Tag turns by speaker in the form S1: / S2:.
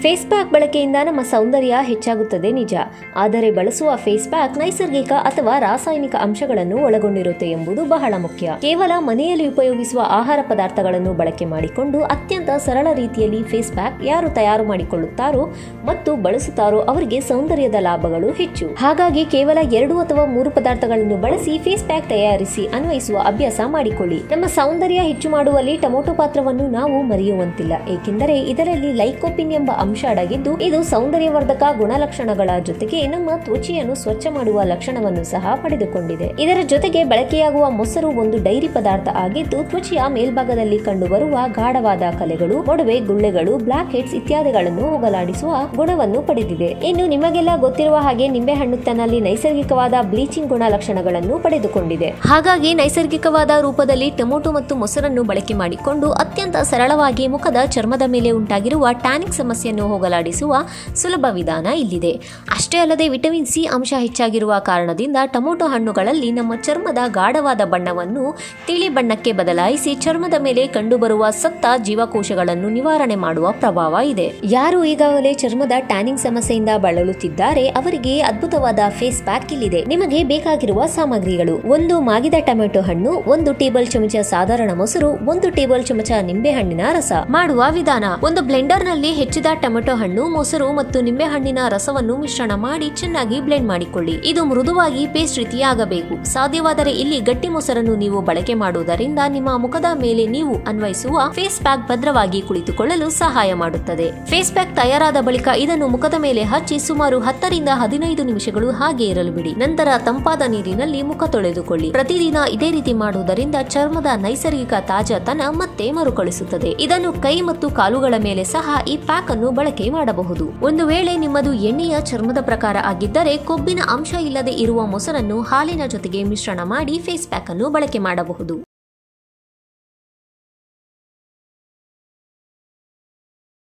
S1: face pack ಬಳಕೆಯಿಂದ ನಮ್ಮ ಸೌಂದರ್ಯ ಹೆಚ್ಚಾಗುತ್ತದೆ ನಿಜ ಆದರೆ ಬಳಸುವ ಫೇಸ್ ಪ್ಯಾಕ್ ನೈಸರ್ಗಿಕ ಅಥವಾ ರಾಸಾಯನಿಕ ಅಂಶಗಳನ್ನು ಒಳಗೊಂಡಿರುತ್ತೆ ಎಂಬುದು ಬಹಳ ಮುಖ್ಯ ಕೇವಲ ಮನೆಯಲ್ಲಿ ಉಪಯೋಗಿಸುವ ಆಹಾರ ಪದಾರ್ಥಗಳನ್ನು ಬಳಕೆ ಮಾಡಿಕೊಂಡು ಅತ್ಯಂತ ಸರಳ ರೀತಿಯಲ್ಲಿ ಫೇಸ್ ಪ್ಯಾಕ್ ಯಾರು ತಯಾರು ಮಾಡಿಕೊಳ್ಳುತ್ತಾರೋ ಮತ್ತು ಬಳಸುತ್ತಾರೋ ಅವರಿಗೆ ಸೌಂದರ್ಯದ ಲಾಭಗಳು ಹೆಚ್ಚು ಹಾಗಾಗಿ ಕೇವಲ ಎರಡು ಅಥವಾ ಮೂರು ಪದಾರ್ಥಗಳನ್ನು ಬಳಸಿ ಫೇಸ್ ಪ್ಯಾಕ್ ತಯಾರಿಸಿ ಅನ್ವಯಿಸುವ ಅಭ್ಯಾಸ ಮಾಡಿಕೊಳ್ಳಿ ನಮ್ಮ ಸೌಂದರ್ಯ ಹೆಚ್ಚು ಮಾಡುವಲ್ಲಿ ಟೊಮೊಟೊ ಪಾತ್ರವನ್ನು ನಾವು ಮರೆಯುವಂತಿಲ್ಲ ಏಕೆಂದರೆ ಇದರಲ್ಲಿ ಲೈಕೋಪಿನ್ ಎಂಬ ಅಂಶ ಅಡಗಿದ್ದು ಇದು ಸೌಂದರ್ಯವರ್ಧಕ ಗುಣಲಕ್ಷಣಗಳ ಜೊತೆಗೆ ನಮ್ಮ ತ್ವಚೆಯನ್ನು ಸ್ವಚ್ಛ ಮಾಡುವ ಲಕ್ಷಣವನ್ನು ಸಹ ಪಡೆದುಕೊಂಡಿದೆ ಇದರ ಜೊತೆಗೆ ಬಳಕೆಯಾಗುವ ಮೊಸರು ಒಂದು ಡೈರಿ ಪದಾರ್ಥ ಆಗಿದ್ದು ತ್ವಚೆಯ ಮೇಲ್ಭಾಗದಲ್ಲಿ ಕಂಡುಬರುವ ಗಾಢವಾದ ಕಲೆಗಳು ಮೊಡವೆ ಗುಳ್ಳೆಗಳು ಬ್ಲಾಕ್ ಹೆಡ್ಸ್ ಇತ್ಯಾದಿಗಳನ್ನು ಹೋಗಲಾಡಿಸುವ ಗುಣವನ್ನು ಪಡೆದಿದೆ ಇನ್ನು ನಿಮಗೆಲ್ಲ ಗೊತ್ತಿರುವ ಹಾಗೆ ನಿಂಬೆಹಣ್ಣು ತನ್ನಲ್ಲಿ ನೈಸರ್ಗಿಕವಾದ ಬ್ಲೀಚಿಂಗ್ ಗುಣಲಕ್ಷಣಗಳನ್ನು ಪಡೆದುಕೊಂಡಿದೆ ಹಾಗಾಗಿ ನೈಸರ್ಗಿಕವಾದ ರೂಪದಲ್ಲಿ ಟೊಮೊಟೊ ಮತ್ತು ಮೊಸರನ್ನು ಬಳಕೆ ಮಾಡಿಕೊಂಡು ಅತ್ಯಂತ ಸರಳವಾಗಿ ಮುಖದ ಚರ್ಮದ ಮೇಲೆ ಉಂಟಾಗಿರುವ ಟ್ಯಾನಿಕ್ ಸಮಸ್ಯೆಯನ್ನು ಹೋಗಲಾಡಿಸುವ ಸುಲಭ ವಿಧಾನ ಇಲ್ಲಿದೆ ಅಷ್ಟೇ ಅಲ್ಲದೆ ವಿಟಮಿನ್ ಸಿ ಅಂಶ ಹೆಚ್ಚಾಗಿರುವ ಕಾರಣದಿಂದ ಟೊಮೊಟೊ ಹಣ್ಣುಗಳಲ್ಲಿ ನಮ್ಮ ಚರ್ಮದ ಗಾಢವಾದ ಬಣ್ಣವನ್ನು ತಿಳಿ ಬಣ್ಣಕ್ಕೆ ಬದಲಾಯಿಸಿ ಚರ್ಮದ ಮೇಲೆ ಕಂಡುಬರುವ ಸತ್ತ ಜೀವಕೋಶಗಳನ್ನು ನಿವಾರಣೆ ಮಾಡುವ ಪ್ರಭಾವ ಇದೆ ಯಾರು ಈಗಾಗಲೇ ಚರ್ಮದ ಟ್ಯಾನಿಂಗ್ ಸಮಸ್ಯೆಯಿಂದ ಬಳಲುತ್ತಿದ್ದಾರೆ ಅವರಿಗೆ ಅದ್ಭುತವಾದ ಫೇಸ್ ಪ್ಯಾಕ್ ಇಲ್ಲಿದೆ ನಿಮಗೆ ಬೇಕಾಗಿರುವ ಸಾಮಗ್ರಿಗಳು ಒಂದು ಮಾಗಿದ ಟೊಮೆಟೊ ಹಣ್ಣು ಒಂದು ಟೇಬಲ್ ಚಮಚ ಸಾಧಾರಣ ಮೊಸರು ಒಂದು ಟೇಬಲ್ ಚಮಚ ನಿಂಬೆ ಹಣ್ಣಿನ ರಸ ಮಾಡುವ ವಿಧಾನ ಒಂದು ಬ್ಲೆಂಡರ್ ನಲ್ಲಿ ಹೆಚ್ಚಿದ ಟೊಮೆಟೊ ಹಣ್ಣು ಮೊಸರು ಮತ್ತು ನಿಂಬೆ ಹಣ್ಣಿನ ರಸವನ್ನು ಮಿಶ್ರಣ ಮಾಡಿ ಚೆನ್ನಾಗಿ ಬ್ಲೆಂಡ್ ಮಾಡಿಕೊಳ್ಳಿ ಇದು ಮೃದುವಾಗಿ ಪೇಸ್ಟ್ ರೀತಿಯಾಗಬೇಕು ಸಾಧ್ಯವಾದರೆ ಇಲ್ಲಿ ಗಟ್ಟಿ ಮೊಸರನ್ನು ನೀವು ಬಳಕೆ ಮಾಡುವುದರಿಂದ ನಿಮ್ಮ ಮುಖದ ಮೇಲೆ ನೀವು ಅನ್ವಯಿಸುವ ಫೇಸ್ ಪ್ಯಾಕ್ ಭದ್ರವಾಗಿ ಕುಳಿತುಕೊಳ್ಳಲು ಸಹಾಯ ಮಾಡುತ್ತದೆ ಫೇಸ್ ಪ್ಯಾಕ್ ತಯಾರಾದ ಬಳಿಕ ಇದನ್ನು ಮುಖದ ಮೇಲೆ ಹಚ್ಚಿ ಸುಮಾರು ಹತ್ತರಿಂದ ಹದಿನೈದು ನಿಮಿಷಗಳು ಹಾಗೆ ಇರಲು ಬಿಡಿ ನಂತರ ತಂಪಾದ ನೀರಿನಲ್ಲಿ ಮುಖ ತೊಳೆದುಕೊಳ್ಳಿ ಪ್ರತಿದಿನ ಇದೇ ರೀತಿ ಮಾಡುವುದರಿಂದ ಚರ್ಮದ ನೈಸರ್ಗಿಕ ತಾಜಾತನ ಮತ್ತೆ ಮರುಕಳಿಸುತ್ತದೆ ಇದನ್ನು ಕೈ ಮತ್ತು ಕಾಲುಗಳ ಮೇಲೆ ಸಹ ಈ ಪ್ಯಾಕ್ ಅನ್ನು ಬಳಕೆ ಮಾಡಬಹುದು ಒಂದು ವೇಳೆ ನಿಮ್ಮದು ಎಣ್ಣೆಯ ಚರ್ಮದ ಪ್ರಕಾರ ಆಗಿದ್ದರೆ ಕೊಬ್ಬಿನ ಅಂಶ ಇಲ್ಲದೆ ಇರುವ ಮೊಸರನ್ನು ಹಾಲಿನ ಜೊತೆಗೆ ಮಿಶ್ರಣ ಮಾಡಿ ಫೇಸ್ ಪ್ಯಾಕ್ ಅನ್ನು ಬಳಕೆ ಮಾಡಬಹುದು